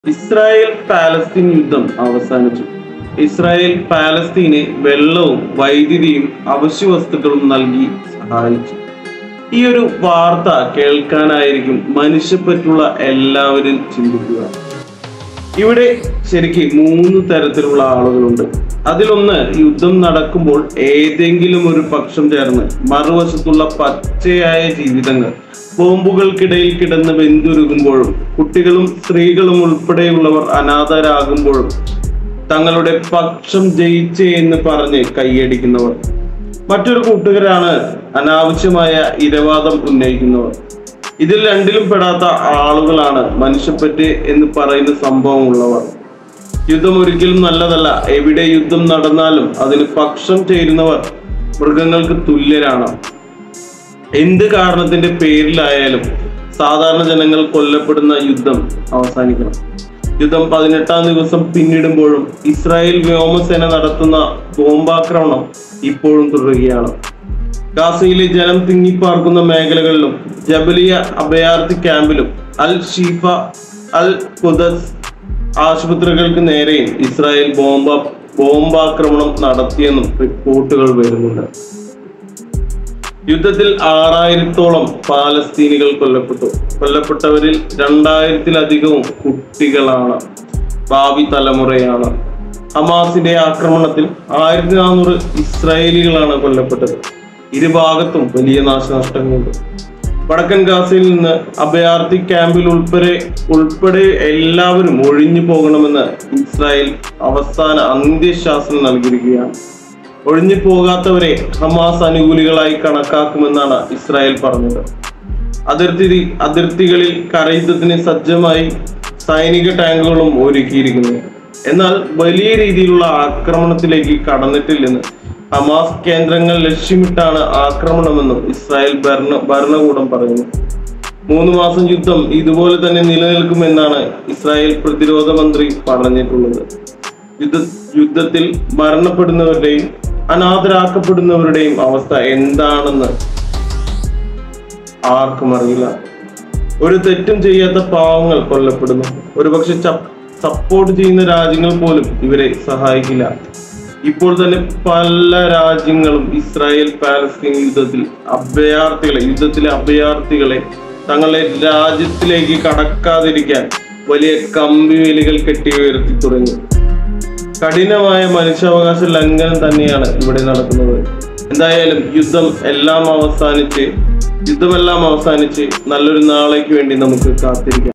Israel Palestine യുദ്ധം അവസാനിച്ചു Israel പാലസ്തീന് വെള്ളവും വൈദ്യുതിയും അവശ്യ വസ്തുക്കളും നൽകി സഹായിച്ചു ഈ ഒരു വാർത്ത കേൾക്കാനായിരിക്കും മനുഷ്യപ്പറ്റുള്ള എല്ലാവരും ചിന്തിക്കുക ഇവിടെ ശരിക്ക് മൂന്ന് തരത്തിലുള്ള ആളുകളുണ്ട് അതിലൊന്ന് യുദ്ധം നടക്കുമ്പോൾ ഏതെങ്കിലും ഒരു പക്ഷം ചേർന്ന് മറുവശത്തുള്ള പച്ചയായ ജീവിതങ്ങൾ ബോംബുകൾക്കിടയിൽ കിടന്ന് വെന്തുരുകുമ്പോഴും കുട്ടികളും സ്ത്രീകളും ഉൾപ്പെടെയുള്ളവർ അനാഥരാകുമ്പോഴും തങ്ങളുടെ പക്ഷം ജയിച്ചേ എന്ന് പറഞ്ഞ് കൈയടിക്കുന്നവർ മറ്റൊരു കൂട്ടുകാരാണ് അനാവശ്യമായ ഇരവാദം ഉന്നയിക്കുന്നവർ ഇതിൽ രണ്ടിലും പെടാത്ത ആളുകളാണ് മനുഷ്യപ്പറ്റ് എന്ന് പറയുന്ന സംഭവം ഉള്ളവർ യുദ്ധം ഒരിക്കലും നല്ലതല്ല എവിടെ യുദ്ധം നടന്നാലും അതിന് പക്ഷം ചേരുന്നവർ മൃഗങ്ങൾക്ക് തുല്യരാണ് എന്ത് കാരണത്തിന്റെ പേരിലായാലും സാധാരണ ജനങ്ങൾ കൊല്ലപ്പെടുന്ന യുദ്ധം അവസാനിക്കണം യുദ്ധം പതിനെട്ടാം ദിവസം പിന്നിടുമ്പോഴും ഇസ്രായേൽ വ്യോമസേന നടത്തുന്ന ബോംബാക്രമണം ഇപ്പോഴും തുടരുകയാണ് ഗാസയിലെ ജനം തിങ്ങിപ്പാർക്കുന്ന മേഖലകളിലും ജബലിയ അഭയാർത്ഥി ക്യാമ്പിലും അൽ ഷീഫ അൽ ഖുദസ് ആശുപത്രികൾക്ക് നേരെയും ഇസ്രായേൽ ബോംബ ബോംബാക്രമണം നടത്തിയെന്നും റിപ്പോർട്ടുകൾ വരുന്നുണ്ട് യുദ്ധത്തിൽ ആറായിരത്തോളം പാലസ്തീനികൾ കൊല്ലപ്പെട്ടു കൊല്ലപ്പെട്ടവരിൽ രണ്ടായിരത്തിലധികവും കുട്ടികളാണ് ഭാവി തലമുറയാണ് ഹമാസിന്റെ ആക്രമണത്തിൽ ആയിരത്തി നാനൂറ് ഇസ്രായേലികളാണ് കൊല്ലപ്പെട്ടത് ഇരുഭാഗത്തും വലിയ നാശനഷ്ടങ്ങളുണ്ട് വടക്കൻ ഗാസയിൽ നിന്ന് അഭയാർത്ഥി ക്യാമ്പിൽ ഉൾപ്പെടെ ഉൾപ്പെടെ എല്ലാവരും ഒഴിഞ്ഞു പോകണമെന്ന് ഇസ്രായേൽ അവസാന അന്ത്യശാസനം നൽകിയിരിക്കുകയാണ് ഒഴിഞ്ഞു പോകാത്തവരെ ഹമാസ് അനുകൂലികളായി കണക്കാക്കുമെന്നാണ് ഇസ്രായേൽ പറഞ്ഞത് അതിർത്തി അതിർത്തികളിൽ കരയുദ്ധത്തിന് സജ്ജമായി സൈനിക ടാങ്കുകളും ഒരുക്കിയിരിക്കുന്നു എന്നാൽ വലിയ രീതിയിലുള്ള ആക്രമണത്തിലേക്ക് കടന്നിട്ടില്ലെന്ന് ഹമാസ് കേന്ദ്രങ്ങൾ ലക്ഷ്യമിട്ടാണ് ആക്രമണമെന്നും ഇസ്രായേൽ ഭരണ ഭരണകൂടം പറയുന്നു മൂന്ന് മാസം യുദ്ധം ഇതുപോലെ തന്നെ നിലനിൽക്കുമെന്നാണ് ഇസ്രായേൽ പ്രതിരോധ മന്ത്രി പറഞ്ഞിട്ടുള്ളത് യുദ്ധ യുദ്ധത്തിൽ മരണപ്പെടുന്നവരുടെയും അനാഥരാക്കപ്പെടുന്നവരുടെയും അവസ്ഥ എന്താണെന്ന് ആർക്കും അറിയില്ല ഒരു തെറ്റും ചെയ്യാത്ത പാവങ്ങൾ കൊല്ലപ്പെടുന്നു ഒരുപക്ഷെ സപ്പോർട്ട് ചെയ്യുന്ന രാജ്യങ്ങൾ പോലും ഇവരെ സഹായിക്കില്ല ഇപ്പോൾ തന്നെ പല രാജ്യങ്ങളും ഇസ്രായേൽ പാലസ്തീൻ യുദ്ധത്തിൽ അഭയാർത്ഥികളെ യുദ്ധത്തിലെ അഭയാർത്ഥികളെ തങ്ങളുടെ രാജ്യത്തിലേക്ക് കടക്കാതിരിക്കാൻ വലിയ കമ്പിവേലികൾ കെട്ടി ഉയർത്തി തുടങ്ങി കഠിനമായ മനുഷ്യാവകാശ ലംഘനം തന്നെയാണ് ഇവിടെ നടക്കുന്നത് എന്തായാലും യുദ്ധം എല്ലാം അവസാനിച്ച് യുദ്ധമെല്ലാം അവസാനിച്ച് നല്ലൊരു നാളേക്ക് വേണ്ടി നമുക്ക് കാത്തിരിക്കാം